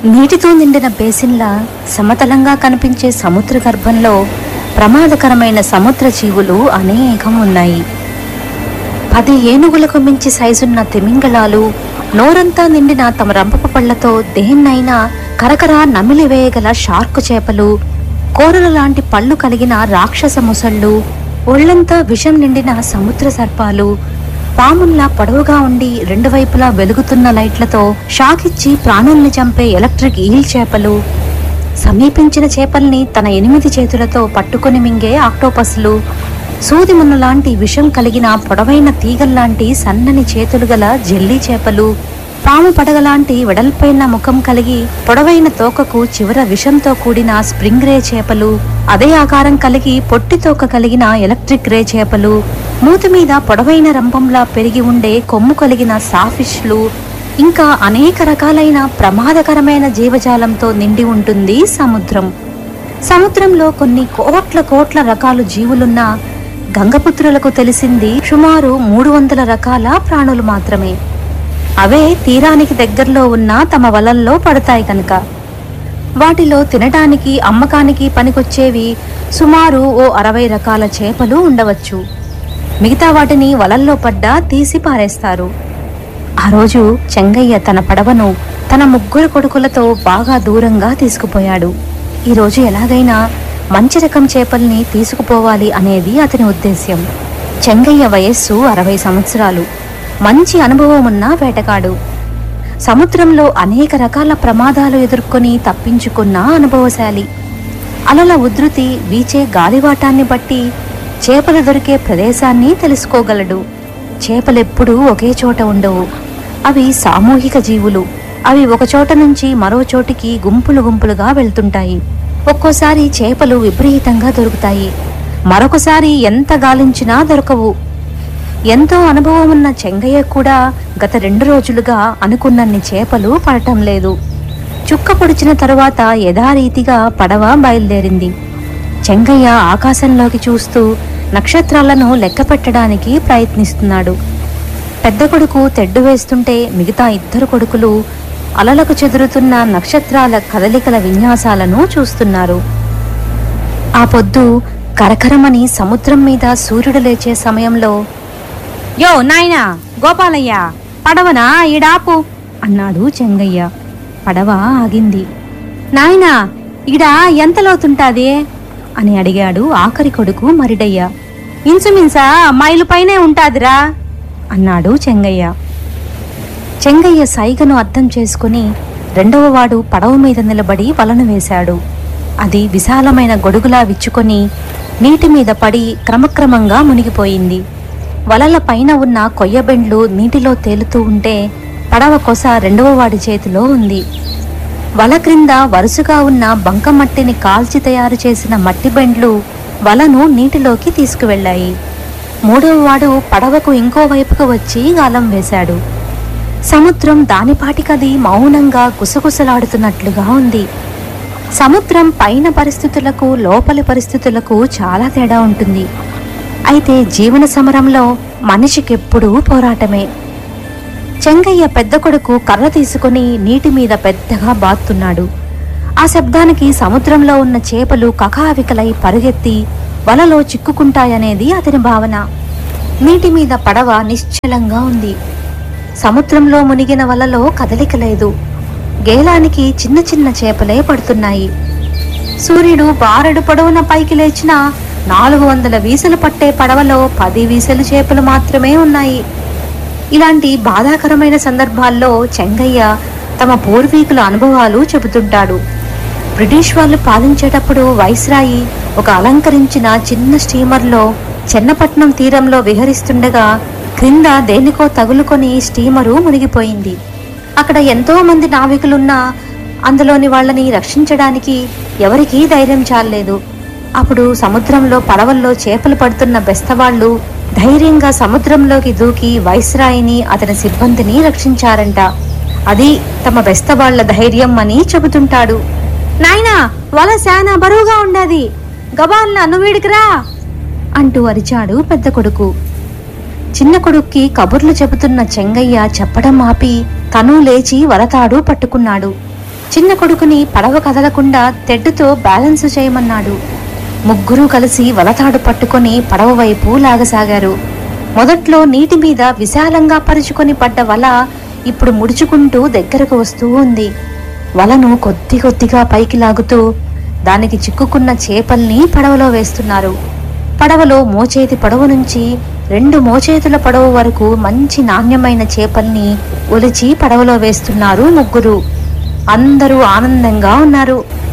నీటితో నిండిన బేసిన్లా సమతలంగా కనిపించే సముద్ర గర్భంలో ప్రమాదకరమైన సముద్ర జీవులు అనేకం ఉన్నాయి పది ఏనుగులకు మించి సైజున్న తిమింగళాలు నోరంతా నిండిన తమ రంపపు పళ్లతో దేన్నైనా కరకర నమిలివేయగల షార్కు చేపలు కోరల లాంటి పళ్ళు కలిగిన రాక్షస ముసళ్ళు ఒళ్లంతా విషం నిండిన సముద్ర సర్పాలు పాముల్లా పొడవుగా ఉండి రెండు వైపులా వెలుగుతున్న లైట్లతో షాకిచ్చి ప్రాణుల్ని చంపే ఎలక్ట్రిక్ ఈల్ చేపలు సమీపించిన చేపల్ని తన ఎనిమిది చేతులతో పట్టుకొని మింగే ఆక్టోపస్లు సూదిమున్న లాంటి విషం కలిగిన పొడవైన తీగల్లాంటి సన్నని చేతులు గల జెల్లీ చేపలు పాము పడగలాంటి వెడల్పైన ముఖం కలిగి పొడవైన తోకకు చివర విషంతో కూడిన స్ప్రింగ్ రే చేపలు అదే ఆకారం కలిగి పొట్టి తోక కలిగిన ఎలక్ట్రిక్ రే చేపలు మూతి మీద పొడవైన రంపంలా పెరిగి ఉండే కొమ్ము కలిగిన సాఫిష్లు ఇంకా అనేక రకాలైన ప్రమాదకరమైన జీవజాలంతో నిండి ఉంటుంది సముద్రం సముద్రంలో కొన్ని కోట్ల కోట్ల రకాలు జీవులున్న గంగపుత్రులకు తెలిసింది సుమారు మూడు వందల రకాల ప్రాణులు మాత్రమే అవే తీరానికి దగ్గరలో ఉన్న తమ వలల్లో పడతాయి కనుక వాటిలో తినటానికి అమ్మకానికి పనికొచ్చేవి సుమారు ఓ అరవై రకాల చేపలు ఉండవచ్చు మిగతా వాటిని వలల్లో పడ్డా తీసి పారేస్తారు ఆ రోజు చెంగయ్య తన పడవను తన ముగ్గురు కొడుకులతో బాగా దూరంగా తీసుకుపోయాడు ఈరోజు ఎలాగైనా మంచి రకం చేపల్ని తీసుకుపోవాలి అనేది అతని ఉద్దేశ్యం చెంగయ్య వయస్సు అరవై సంవత్సరాలు మంచి అనుభవం ఉన్న వేటగాడు సముద్రంలో అనేక రకాల ప్రమాదాలు ఎదుర్కొని తప్పించుకున్న అనుభవశాలి అలల ఉధృతి వీచే గాలివాటాన్ని బట్టి చేపలు దొరికే ప్రదేశాన్ని తెలుసుకోగలడు చేపలెప్పుడూ ఒకే చోట ఉండవు అవి సామూహిక జీవులు అవి ఒక చోట నుంచి మరో చోటికి గుంపులు గుంపులుగా వెళ్తుంటాయి ఒక్కోసారి చేపలు విపరీతంగా దొరుకుతాయి మరొకసారి ఎంత గాలించినా దొరకవు ఎంతో అనుభవం ఉన్న చెంగయ్య కూడా గత రెండు రోజులుగా అనుకున్నన్ని చేపలు పడటం లేదు చుక్క పొడిచిన తరువాత యథారీతిగా పడవ బయలుదేరింది చెంగయ్య ఆకాశంలోకి చూస్తూ నక్షత్రాలను లెక్క పెట్టడానికి ప్రయత్నిస్తున్నాడు పెద్ద కొడుకు తెడ్డు వేస్తుంటే మిగతా ఇద్దరు కొడుకులు అలలకు చెదురుతున్న నక్షత్రాల కదలికల విన్యాసాలను చూస్తున్నారు ఆ పొద్దు కరకరమని సముద్రం మీద సూర్యుడు లేచే సమయంలో యో నాయనా గోపాలయ్య పడవనా ఈడాపు అన్నాడు చెంగయ్య పడవ ఆగింది నాయనా ఈడ ఎంత లోతుంటాది అని అడిగాడు ఆఖరి కొడుకు మరిడయ్య ఇన్సుమిన్సా మైలు పైనే ఉంటాదిరా అన్నాడు చెంగయ్య చెంగయ్య సైగను అర్థం చేసుకుని రెండవ వాడు పడవ మీద నిలబడి వలను వేశాడు అది విశాలమైన గొడుగులా విచ్చుకొని నీటి మీద పడి క్రమక్రమంగా మునిగిపోయింది వలల పైన ఉన్న కొయ్యబెండ్లు నీటిలో తేలుతూ ఉంటే పడవ కొస రెండవ వాడి చేతిలో ఉంది వల క్రింద వరుసగా ఉన్న బంకమట్టిని కాల్చి తయారు చేసిన మట్టి బెండ్లు వలను నీటిలోకి తీసుకువెళ్ళాయి మూడవ వాడు పడవకు ఇంకో వైపుకు వచ్చి గాలం వేశాడు సముద్రం దానిపాటికది మౌనంగా గుసగుసలాడుతున్నట్లుగా ఉంది సముద్రం పైన పరిస్థితులకు లోపలి పరిస్థితులకు చాలా తేడా ఉంటుంది అయితే జీవన సమరంలో మనిషికెప్పుడూ పోరాటమే చెంగయ్య పెద్ద కొడుకు కర్ర తీసుకుని నీటి మీద పెద్దగా బాతున్నాడు ఆ శబ్దానికి సముద్రంలో ఉన్న చేపలు కకావికలై పరుగెత్తి వలలో చిక్కుకుంటాయనేది అతని భావన నీటి మీద పడవ నిశ్చలంగా ఉంది సముద్రంలో మునిగిన వలలో కదలిక లేదు గేలానికి చిన్న చిన్న చేపలే పడుతున్నాయి సూర్యుడు బారెడు పొడవున పైకి లేచిన నాలుగు వందల వీసలు పట్టే పడవలో పది వీసలు చేపలు మాత్రమే ఉన్నాయి ఇలాంటి బాధాకరమైన సందర్భాల్లో చెంగయ్య తమ పూర్వీకుల అనుభవాలు చెబుతుంటాడు బ్రిటిష్ వాళ్ళు పాలించేటప్పుడు వైస్రాయి ఒక అలంకరించిన చిన్న స్టీమర్లో చెన్నపట్నం తీరంలో విహరిస్తుండగా క్రింద దేనికో తగులుకొని స్టీమరు మునిగిపోయింది అక్కడ ఎంతో మంది నావికులున్నా అందులోని వాళ్ళని రక్షించడానికి ఎవరికీ ధైర్యం చాలలేదు అప్పుడు సముద్రంలో పడవల్లో చేపలు పడుతున్న బెస్తవాళ్లు ధైర్యంగా సముద్రంలోకి దూకి వైస్రాయిని అతని సిబ్బందిని రక్షించారంట అది తమ బెస్తవాళ్ల ధైర్యం అని చెబుతుంటాడు నాయనా వల శానా బరువుగా ఉండది గబాల్న నువ్వీడికిరా అంటూ అరిచాడు పెద్ద కొడుకు చిన్న కొడుక్కి కబుర్లు చెబుతున్న చెంగయ్య చెప్పడం ఆపి తను లేచి వలతాడు పట్టుకున్నాడు చిన్న కొడుకుని పడవ కదలకుండా తెడ్డుతో బ్యాలెన్స్ చేయమన్నాడు ముగ్గురు కలిసి వలతాడు పట్టుకొని పడవ వైపు లాగసాగారు మొదట్లో నీటి మీద విశాలంగా పరుచుకొని పడ్డ వల ఇప్పుడు ముడుచుకుంటూ దగ్గరకు వస్తూ ఉంది వలను కొద్ది కొద్దిగా పైకి లాగుతూ దానికి చిక్కుకున్న చేపల్ని పడవలో వేస్తున్నారు పడవలో మోచేతి పడవ నుంచి రెండు మోచేతుల పడవ వరకు మంచి నాణ్యమైన చేపల్ని ఒలిచి పడవలో వేస్తున్నారు ముగ్గురు అందరూ ఆనందంగా ఉన్నారు